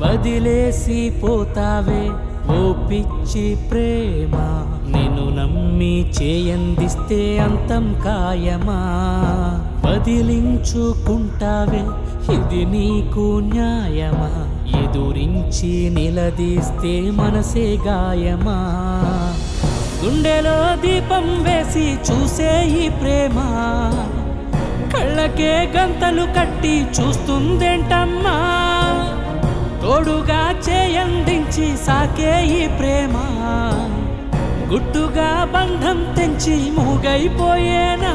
వదిలేసి పోతావే ఓ పిచ్చి ప్రేమ నిన్ను నమ్మి చేయందిస్తే అంతం ఖాయమా వదిలించుకుంటావే ఇది నీకు న్యాయమా ఎదురించి నిలదీస్తే మనసే గాయమా గుండెలో దీపం వేసి చూసే ఈ ప్రేమ కళ్ళకే గంతలు కట్టి చూస్తుందేంటమ్మా తోడుగా చేయందించి సాకే ఈ ప్రేమ గుట్టుగా బంధం తెంచి మూగైపోయేనా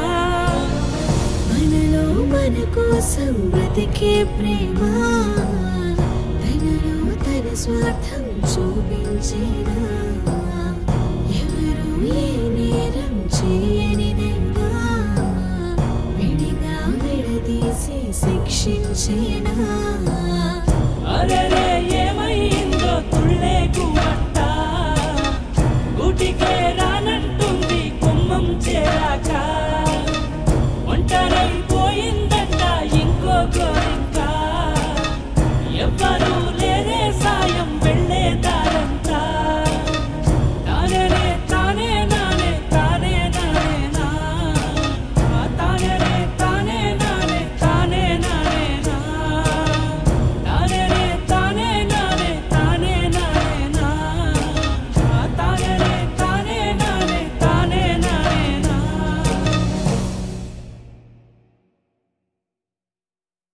మనలో మన కోసం బ్రతికే ప్రేమ తనలో తన స్వార్థం చూపించేనా ఎవరు ఏ నేరం చేయనిదైనా విడిగా విడదీసి శిక్షించేనా